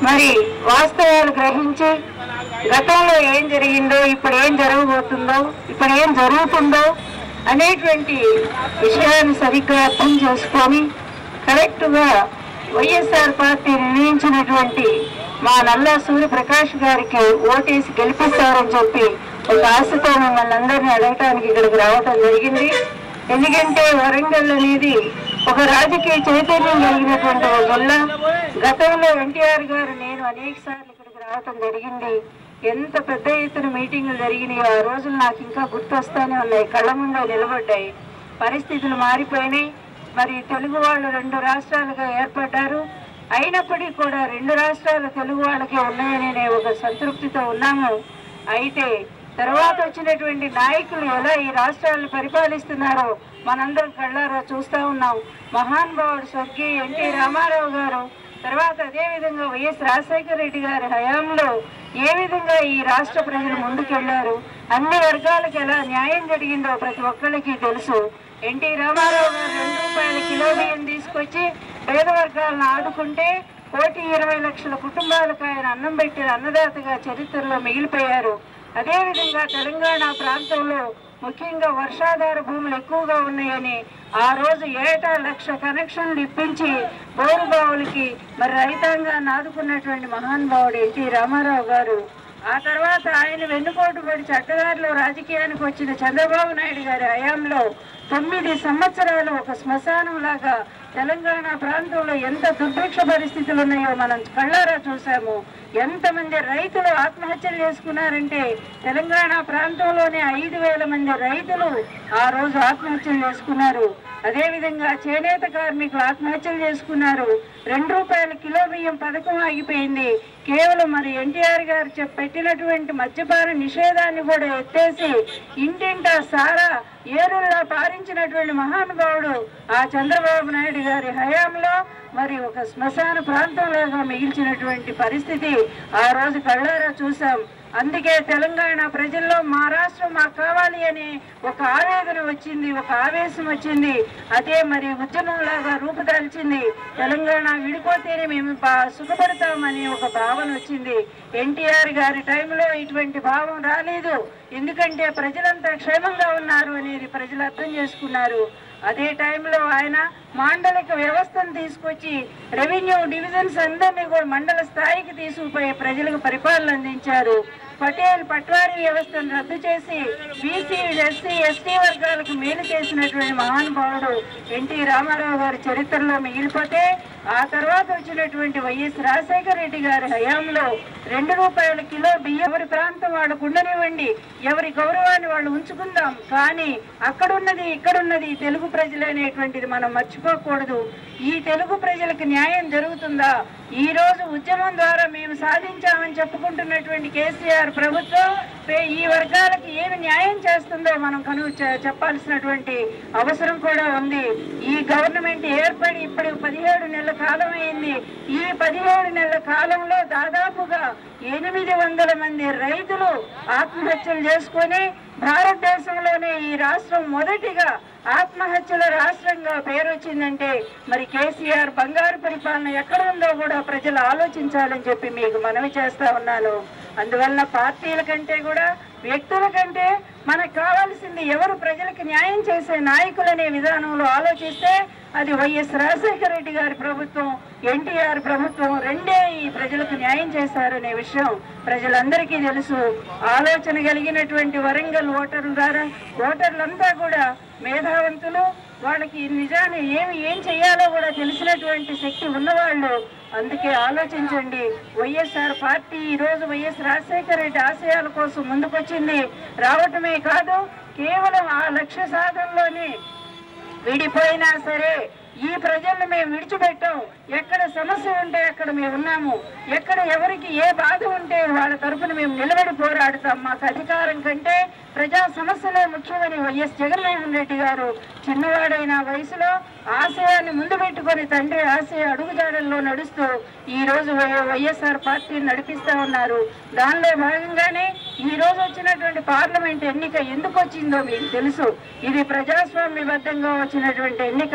మరి వాస్తవాలు గ్రహించి గతంలో ఏం జరిగిందో ఇప్పుడు ఏం జరగబోతుందో ఇప్పుడు ఏం జరుగుతుందో అనేటువంటి విషయాన్ని సరిగ్గా అర్థం చేసుకొని కరెక్ట్గా వైఎస్ఆర్ పార్టీ నిర్ణయించినటువంటి మా నల్లా సూర్యప్రకాష్ గారికి ఓటేసి గెలిపిస్తారని చెప్పి ఒక ఆశతో మిమ్మల్ని అందరినీ అడగటానికి ఇక్కడికి రావటం జరిగింది ఎందుకంటే వరంగల్ అనేది ఒక రాజకీయ చైతన్యం కలిగినటువంటి ఒక జిల్లా గతంలో ఎన్టీఆర్ గారు నేను అనేక సార్లు ఇక్కడికి రావటం జరిగింది ఎంత పెద్ద ఎత్తున మీటింగులు జరిగినాయి ఆ రోజులు నాకు ఇంకా గుర్తొస్తానే ఉన్నాయి కళ్ళ ముందే నిలబడ్డాయి పరిస్థితులు మారిపోయినాయి మరి తెలుగు వాళ్ళు రెండు రాష్ట్రాలుగా ఏర్పడ్డారు అయినప్పటికీ కూడా రెండు రాష్ట్రాలు తెలుగు వాళ్ళకే ఉన్నాయనే ఒక సంతృప్తితో ఉన్నాము అయితే తర్వాత వచ్చినటువంటి నాయకులు ఎలా ఈ రాష్ట్రాలను పరిపాలిస్తున్నారో మనందరం కళ్ళారా చూస్తా ఉన్నాం మహానుభావుడు స్వర్గీయ ఎన్టీ రామారావు గారు తర్వాత అదే విధంగా వైఎస్ రాజశేఖర రెడ్డి గారి హయాంలో ఏ విధంగా ఈ రాష్ట్ర ప్రజలు ముందుకెళ్లారు అన్ని వర్గాలకు ఎలా న్యాయం జరిగిందో ప్రతి ఒక్కరికి తెలుసు ఎన్టీ రామారావు గారు రెండు రూపాయల కిలో బియ్యం తీసుకొచ్చి పేద వర్గాలను ఆదుకుంటే కోటి ఇరవై లక్షల కుటుంబాలకు ఆయన అన్నం పెట్టిన అన్నదాతగా చరిత్రలో మిగిలిపోయారు అదేవిధంగా తెలంగాణ ప్రాంతంలో ముఖ్యంగా వర్షాధార భూములు ఎక్కువగా ఉన్నాయని ఆ రోజు ఏటా లక్ష కనెక్షన్లు ఇప్పించి బోరు బావులకి మరి రైతాంగాన్ని ఆదుకున్నటువంటి మహానుభావుడు ఎన్టీ రామారావు గారు ఆ తర్వాత ఆయన వెన్నుపోటు పడి చట్టదారిలో రాజకీయానికి వచ్చిన చంద్రబాబు నాయుడు గారి హయాంలో తొమ్మిది సంవత్సరాలు ఒక శ్మశానం లాగా తెలంగాణ ప్రాంతంలో ఎంత దుర్భిక్ష పరిస్థితులు ఉన్నాయో మనం కళ్ళారా చూసాము ఎంతమంది రైతులు ఆత్మహత్యలు చేసుకున్నారంటే తెలంగాణ ప్రాంతంలోనే ఐదు వేల మంది రైతులు ఆ రోజు ఆత్మహత్యలు చేసుకున్నారు అదేవిధంగా చేనేత కార్మికులు ఆత్మహత్యలు చేసుకున్నారు రెండు రూపాయల కిలో బియ్యం పథకం ఆగిపోయింది కేవలం మరి ఎన్టీఆర్ గారు చెప్- పెట్టినటువంటి మద్యపాన నిషేధాన్ని కూడా ఎత్తేసి ఇంటింటా సారా ఏరుల్లా పారించినటువంటి మహానుభావుడు ఆ చంద్రబాబు నాయుడు గారి హయాంలో మరి ఒక శ్మశాన ప్రాంతంలాగా మిగిల్చినటువంటి పరిస్థితి ఆ రోజు కళ్ళారా చూసాం అందుకే తెలంగాణ ప్రజల్లో మా రాష్ట్రం మాకు కావాలి అని ఒక ఆవేదన వచ్చింది ఒక ఆవేశం వచ్చింది అదే మరి ఉద్యమంలాగా రూపుదాల్చింది తెలంగాణ విడిపోతేనే మేము బా- సుఖపడతామని ఒక భావన వచ్చింది ఎన్టీఆర్ గారి టైంలో ఇటువంటి భావం రాలేదు ఎందుకంటే ప్రజలంతా క్షేమంగా ఉన్నారు అనేది ప్రజలు అర్థం చేసుకున్నారు అదే టైంలో ఆయన మాండలిక వ్యవస్థను తీసుకొచ్చి రెవెన్యూ డివిజన్స్ అందరినీ కూడా మండల స్థాయికి తీసుకుపోయి ప్రజలకు పరిపాలన అందించారు పటేల్ పట్వారీ వ్యవస్థను రద్దు చేసి బీసీ ఎస్సీ ఎస్టీ వర్గాలకు మేలు చేసినటువంటి మహానుభావుడు ఎన్టీ రామారావు గారి చరిత్రలో మిగిలిపోతే ఆ తర్వాత వచ్చినటువంటి వైఎస్ రాజశేఖర రెడ్డి గారి హయాంలో రెండు రూపాయల కిలో బియ్యం ఎవరి ప్రాంతం వాళ్ళకు ఉండనివ్వండి ఎవరి గౌరవాన్ని వాళ్ళు ఉంచుకుందాం కానీ అక్కడున్నది ఇక్కడున్నది తెలుగు ప్రజలు అనేటువంటిది మనం మర్చిపోకూడదు ఈ తెలుగు ప్రజలకు న్యాయం జరుగుతుందా ఈ రోజు ఉద్యమం ద్వారా మేము సాధించామని చెప్పుకుంటున్నటువంటి కేసీఆర్ ప్రభుత్వం పే- ఈ వర్గాలకు ఏమి న్యాయం చేస్తుందో మనం కను చె- చెప్పాల్సినటువంటి అవసరం కూడా ఉంది ఈ గవర్నమెంట్ ఏర్పడి ఇప్పుడు పదిహేడు నెలల కాలం అయింది ఈ పదిహేడు నెలల కాలంలో దాదాపుగా ఎనిమిది వందల మంది రైతులు ఆత్మహత్యలు చేసుకొని భారతదేశంలోనే ఈ రాష్ట్రం మొదటిగా ఆత్మహత్యల రాష్ట్రంగా పేరు వచ్చిందంటే మరి కేసీఆర్ బంగారు పరిపాలన ఎక్కడ ఉందో కూడా ప్రజలు ఆలోచించాలని చెప్పి మీకు మనవి చేస్తా ఉన్నాను అందువలన పార్టీల కంటే కూడా వ్యక్తుల కంటే మనకు కావాల్సింది ఎవరు ప్రజలకు న్యాయం చేసే నాయకులనే విధానంలో ఆలోచిస్తే అది వైఎస్ రాజశేఖర రెడ్డి గారి ప్రభుత్వం ఎన్టీఆర్ ప్రభుత్వం రెండే ఈ ప్రజలకు న్యాయం చేశారనే విషయం ప్రజలందరికీ తెలుసు ఆలోచన కలిగినటువంటి వరంగల్ ఓటర్ల ద్వారా ఓటర్లంతా కూడా మేధావంతులు వాళ్ళకి నిజాన్ని ఏమి ఏం చేయాలో కూడా తెలిసినటువంటి శక్తి ఉన్నవాళ్ళు అందుకే ఆలోచించండి వైఎస్ఆర్ పార్టీ ఈ రోజు వైఎస్ రాజశేఖర రెడ్డి ఆశయాల కోసం ముందుకొచ్చింది రావటమే కాదు కేవలం ఆ లక్ష్య సాధనలోనే విడిపోయినా సరే ఈ ప్రజలను మేము విడిచిపెట్టాం ఎక్కడ సమస్య ఉంటే అక్కడ మేము ఉన్నాము ఎక్కడ ఎవరికి ఏ బాధ ఉంటే వాళ్ళ తరపున మేము నిలబడి పోరాడుతాం మాకు అధికారం కంటే ప్రజా సమస్యలే ముఖ్యమని వైఎస్ జగన్మోహన్ రెడ్డి గారు చిన్నవాడైన వయసులో ఆశయాన్ని ముందు పెట్టుకొని తండ్రి ఆశయ అడుగుజాడల్లో నడుస్తూ ఈ రోజు వై- వైఎస్ఆర్ పార్టీని నడిపిస్తా ఉన్నారు దానిలో భాగంగానే ఈ రోజు వచ్చినటువంటి పార్లమెంట్ ఎన్నిక ఎందుకు వచ్చిందో మీకు తెలుసు ఇది ప్రజాస్వామ్యబద్ధంగా వచ్చినటువంటి ఎన్నిక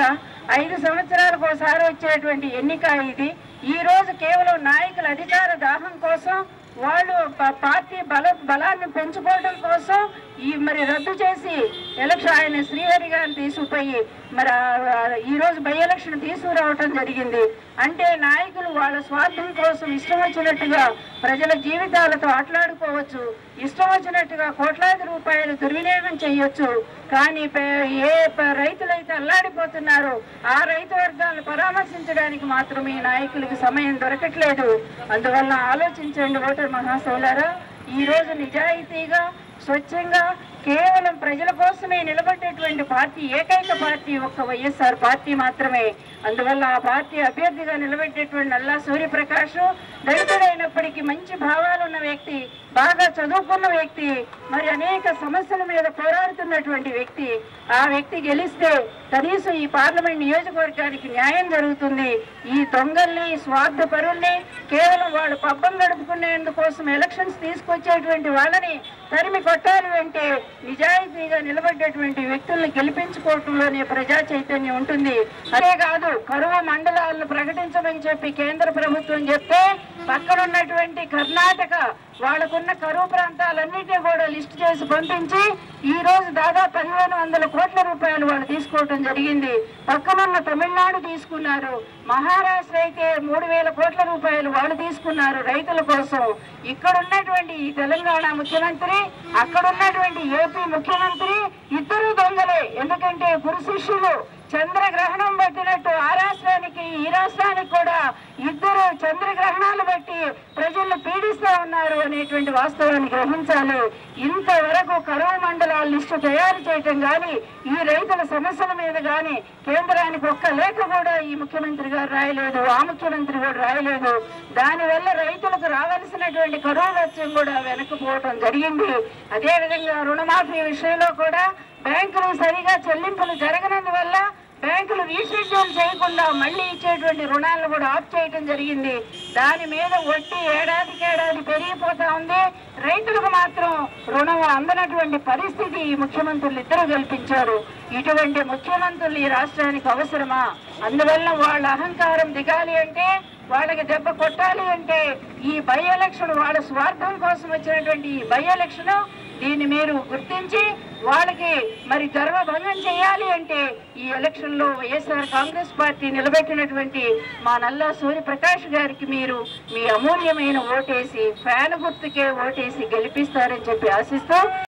ఐదు సంవత్సరాలకు ఒకసారి వచ్చేటువంటి ఎన్నిక ఇది ఈ రోజు కేవలం నాయకుల అధికార దాహం కోసం వాళ్ళు ప- పార్టీ బల బలాన్ని పెంచుకోవడం కోసం ఈ మరి రద్దు చేసి ఎలక్షన్ ఆయన శ్రీహరి గారిని తీసుకుపోయి మరి ఆ- ఆ- ఈ రోజు బై ఎలక్షన్ తీసుకురావటం జరిగింది అంటే నాయకులు వాళ్ళ స్వార్థం కోసం ఇష్టం వచ్చినట్టుగా ప్రజల జీవితాలతో ఆటలాడుకోవచ్చు ఇష్టం వచ్చినట్టుగా కోట్లాది రూపాయలు దుర్వినియోగం చేయొచ్చు కానీ పే- ఏ ప- రైతులైతే అల్లాడిపోతున్నారో ఆ రైతు వర్గాలను పరామర్శించడానికి మాత్రం ఈ నాయకులకి సమయం దొరకట్లేదు అందువల్ల ఆలోచించండి ఓటర్ మహాశైలారా ఈ రోజు నిజాయితీగా స్వచ్ఛంగా కేవలం ప్రజల కోసమే నిలబడేటువంటి పార్టీ ఏకైక పార్టీ ఒక్క వైఎస్ఆర్ పార్టీ మాత్రమే అందువల్ల ఆ పార్టీ అభ్యర్థిగా నిలబెట్టేటువంటి నల్లా సూర్యప్రకాష్ దళితుడైనప్పటికీ మంచి భావాలు ఉన్న వ్యక్తి బాగా చదువుకున్న వ్యక్తి మరి అనేక సమస్యల మీద పోరాడుతున్నటువంటి వ్యక్తి ఆ వ్యక్తి గెలిస్తే కనీసం ఈ పార్లమెంట్ నియోజకవర్గానికి న్యాయం జరుగుతుంది ఈ దొంగల్ని స్వార్థ పరుల్ని కేవలం వాళ్ళు పబ్బం గడుపుకునేందుకోసం ఎలక్షన్స్ తీసుకొచ్చేటువంటి వాళ్ళని తరిమి కొట్టాలి అంటే నిజాయితీగా నిలబడ్డటువంటి వ్యక్తుల్ని గెలిపించుకోవటంలోనే ప్రజా చైతన్యం ఉంటుంది అదే కాదు కరువు మండలాలను ప్రకటించమని చెప్పి కేంద్ర ప్రభుత్వం చెప్తే పక్కన ఉన్నటువంటి కర్ణాటక వాళ్ళకున్న కరువు ప్రాంతాలన్నింటినీ కూడా లిస్ట్ చేసి పంపించి ఈ రోజు దాదాపు పదిహేను వందల కోట్ల రూపాయలు వాళ్ళు తీసుకోవటం జరిగింది పక్కనున్న తమిళనాడు తీసుకున్నారు మహారాష్ట్ర అయితే మూడు వేల కోట్ల రూపాయలు వాళ్ళు తీసుకున్నారు రైతుల కోసం ఇక్కడ ఉన్నటువంటి ఈ తెలంగాణ ముఖ్యమంత్రి అక్కడ ఉన్నటువంటి ఏపీ ముఖ్యమంత్రి ఇద్దరు దొంగలే ఎందుకంటే గురు శిష్యులు చంద్రగ్రహణం పట్టినట్టు ఆ రాష్ట్రానికి ఈ రాష్ట్రానికి కూడా ఇద్దరు చంద్రగ్రహణాలు బట్టి ప్రజలను పీడిస్తా ఉన్నారు అనేటువంటి వాస్తవాన్ని గ్రహించాలి ఇంతవరకు కరువు మండలాల లిస్టు తయారు చేయటం గాని ఈ రైతుల సమస్యల మీద గాని కేంద్రానికి ఒక్క లేఖ కూడా ఈ ముఖ్యమంత్రి గారు రాయలేదు ఆ ముఖ్యమంత్రి కూడా రాయలేదు దానివల్ల రైతులకు రావాల్సినటువంటి కరువు లక్ష్యం కూడా వెనక్కిపోవటం జరిగింది అదేవిధంగా రుణమాఫీ విషయంలో కూడా బ్యాంకులు సరిగా చెల్లింపులు జరగనందువల్ల బ్యాంకులు రీషెడ్యూల్ చేయకుండా మళ్ళీ ఇచ్చేటువంటి రుణాలను కూడా ఆఫ్ చేయడం జరిగింది దాని మీద వడ్డీ ఏడాదికి ఏడాది పెరిగిపోతా ఉంది రైతులకు మాత్రం రుణం అందనటువంటి పరిస్థితి ఈ ముఖ్యమంత్రులు ఇద్దరు కల్పించారు ఇటువంటి ముఖ్యమంత్రులు ఈ రాష్ట్రానికి అవసరమా అందువల్ల వాళ్ళ అహంకారం దిగాలి అంటే వాళ్ళకి దెబ్బ కొట్టాలి అంటే ఈ బై ఎలక్షన్ వాళ్ళ స్వార్థం కోసం వచ్చినటువంటి ఈ బై ఎలక్షన్ దీన్ని మీరు గుర్తించి వాళ్ళకి మరి గర్వభంగం చేయాలి అంటే ఈ ఎలక్షన్ లో వైఎస్ఆర్ కాంగ్రెస్ పార్టీ నిలబెట్టినటువంటి మా నల్లా సూర్యప్రకాష్ గారికి మీరు మీ అమూల్యమైన ఓటేసి ఫ్యాన్ గుర్తుకే ఓటేసి గెలిపిస్తారని చెప్పి ఆశిస్తూ